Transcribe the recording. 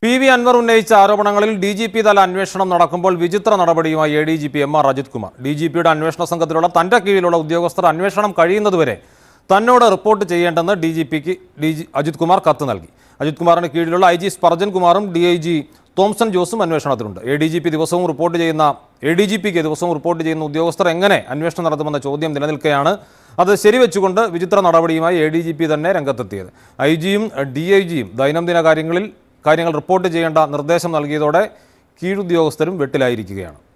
P V Anwar ഉന്നയിച്ച ആരോപണങ്ങളിൽ D G P തല അന്വേഷണം നടക്കുമ്പോൾ വിചിത്ര നടപടിയുമായി A D G P M R Ajith Kumar D G പിയുടെ അന്വേഷണ സംഘത്തിലുള്ള തന്റെ കീഴിലുള്ള ഉദ്യോഗസ്ഥർ അന്വേഷണം കഴിയുന്നതുവരെ തന്നോട് റിപ്പോർട്ട് ചെയ്യേണ്ടെന്ന് ഡി ജി പിക്ക് ഡി ജി അജിത് കുമാർ കത്ത് നൽകി അജിത് കുമാറിന് കീഴിലുള്ള ഐ ജി സ്പർജൻ കുമാറും ഡി ഐ ജി തോംസൺ ജോസും അന്വേഷണത്തിലുണ്ട് എ ഡി ജി പി ദിവസവും റിപ്പോർട്ട് ചെയ്യുന്ന എ ഡി ജി പിക്ക് ദിവസവും റിപ്പോർട്ട് ചെയ്യുന്ന ഉദ്യോഗസ്ഥർ എങ്ങനെ അന്വേഷണം നടത്തുമെന്ന ചോദ്യം നിലനിൽക്കെയാണ് അത് ശരിവെച്ചുകൊണ്ട് വിചിത്ര നടപടിയുമായി എ ഡി ജി പി തന്നെ രംഗത്തെത്തിയത് ഐ ജിയും ഡി ഐ ജിയും ദൈനംദിന കാര്യങ്ങളിൽ കാര്യങ്ങൾ റിപ്പോർട്ട് ചെയ്യേണ്ട നിർദ്ദേശം നൽകിയതോടെ കീഴുദ്യോഗസ്ഥരും വെട്ടിലായിരിക്കുകയാണ്